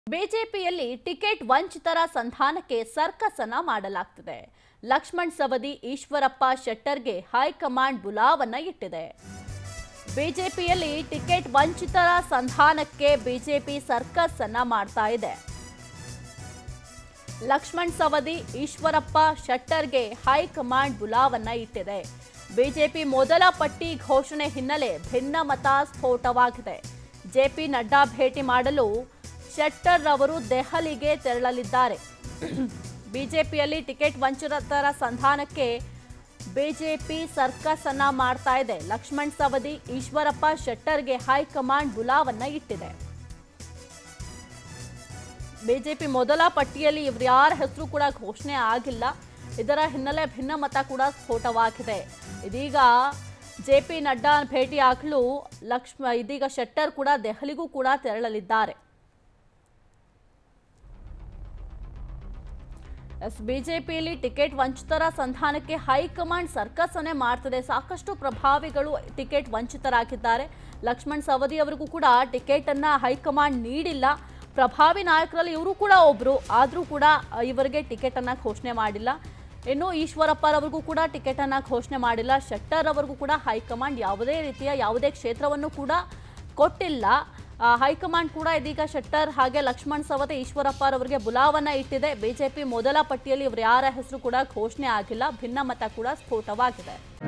ಬಿಜೆಪಿಯಲ್ಲಿ ಟಿಕೆಟ್ ವಂಚಿತರ ಸಂಧಾನಕ್ಕೆ ಸರ್ಕಸ್ ಅನ್ನ ಮಾಡಲಾಗ್ತಿದೆ ಲಕ್ಷ್ಮಣ್ ಸವದಿ ಈಶ್ವರಪ್ಪ ಶೆಟ್ಟರ್ಗೆ ಹೈಕಮಾಂಡ್ ಬುಲಾವನ್ನ ಇಟ್ಟಿದೆ ಬಿಜೆಪಿಯಲ್ಲಿ ಟಿಕೆಟ್ ವಂಚಿತರ ಸಂಧಾನಕ್ಕೆ ಬಿಜೆಪಿ ಸರ್ಕಸ್ ಅನ್ನ ಮಾಡ್ತಾ ಇದೆ ಲಕ್ಷ್ಮಣ್ ಸವದಿ ಈಶ್ವರಪ್ಪ ಶೆಟ್ಟರ್ಗೆ ಹೈಕಮಾಂಡ್ ಬುಲಾವನ್ನ ಇಟ್ಟಿದೆ ಬಿಜೆಪಿ ಮೊದಲ ಪಟ್ಟಿ ಘೋಷಣೆ ಹಿನ್ನೆಲೆ ಭಿನ್ನಮತ ಸ್ಫೋಟವಾಗಿದೆ ಜೆಪಿ ನಡ್ಡಾ ಭೇಟಿ ಮಾಡಲು ಶೆಟ್ಟರ್ ಅವರು ದೆಹಲಿಗೆ ತೆರಳಲಿದ್ದಾರೆ ಬಿಜೆಪಿಯಲ್ಲಿ ಟಿಕೆಟ್ ವಂಚಿತರ ಸಂಧಾನಕ್ಕೆ ಬಿಜೆಪಿ ಸರ್ಕಸ್ ಅನ್ನ ಮಾಡ್ತಾ ಇದೆ ಲಕ್ಷ್ಮಣ್ ಸವದಿ ಈಶ್ವರಪ್ಪ ಶೆಟ್ಟರ್ಗೆ ಹೈಕಮಾಂಡ್ ಬುಲಾವನ್ನ ಇಟ್ಟಿದೆ ಬಿಜೆಪಿ ಮೊದಲ ಪಟ್ಟಿಯಲ್ಲಿ ಇವ್ರ ಯಾರ ಹೆಸರು ಕೂಡ ಘೋಷಣೆ ಆಗಿಲ್ಲ ಇದರ ಹಿನ್ನೆಲೆ ಭಿನ್ನಮತ ಕೂಡ ಸ್ಫೋಟವಾಗಿದೆ ಇದೀಗ ಜೆ ಪಿ ನಡ್ಡಾ ಭೇಟಿ ಆಗಲು ಲಕ್ಷ್ಮ ಇದೀಗ ಶೆಟ್ಟರ್ ಕೂಡ ದೆಹಲಿಗೂ ಕೂಡ ತೆರಳಲಿದ್ದಾರೆ ಎಸ್ ಬಿಜೆಪಿಯಲ್ಲಿ ಟಿಕೆಟ್ ವಂಚಿತರ ಸಂಧಾನಕ್ಕೆ ಹೈಕಮಾಂಡ್ ಸರ್ಕಸ್ ಅನ್ನೇ ಮಾಡ್ತಿದೆ ಸಾಕಷ್ಟು ಪ್ರಭಾವಿಗಳು ಟಿಕೆಟ್ ವಂಚಿತರಾಗಿದ್ದಾರೆ ಲಕ್ಷ್ಮಣ್ ಸವದಿ ಅವರಿಗೂ ಕೂಡ ಟಿಕೆಟ್ ಅನ್ನ ಹೈಕಮಾಂಡ್ ನೀಡಿಲ್ಲ ಪ್ರಭಾವಿ ನಾಯಕರಲ್ಲಿ ಇವರು ಕೂಡ ಒಬ್ರು ಆದರೂ ಕೂಡ ಇವರಿಗೆ ಟಿಕೆಟ್ ಅನ್ನ ಘೋಷಣೆ ಮಾಡಿಲ್ಲ ಇನ್ನು ಈಶ್ವರಪ್ಪರವರಿಗೂ ಕೂಡ ಟಿಕೆಟ್ ಅನ್ನ ಘೋಷಣೆ ಮಾಡಿಲ್ಲ ಶೆಟ್ಟರ್ ಅವರಿಗೂ ಕೂಡ ಹೈಕಮಾಂಡ್ ಯಾವುದೇ ರೀತಿಯ ಯಾವುದೇ ಕ್ಷೇತ್ರವನ್ನು ಕೂಡ ಕೊಟ್ಟಿಲ್ಲ ಆ, ಹೈಕಮಾಂಡ್ ಕೂಡ ಇದೀಗ ಶೆಟ್ಟರ್ ಹಾಗೆ ಲಕ್ಷ್ಮಣ್ ಸವದಿ ಈಶ್ವರಪ್ಪರವರಿಗೆ ಬುಲಾವನ್ನ ಇಟ್ಟಿದೆ ಬಿಜೆಪಿ ಮೊದಲ ಪಟ್ಟಿಯಲ್ಲಿ ಇವರು ಯಾರ ಹೆಸರು ಕೂಡ ಘೋಷಣೆ ಆಗಿಲ್ಲ ಭಿನ್ನಮತ ಕೂಡ ಸ್ಫೋಟವಾಗಿದೆ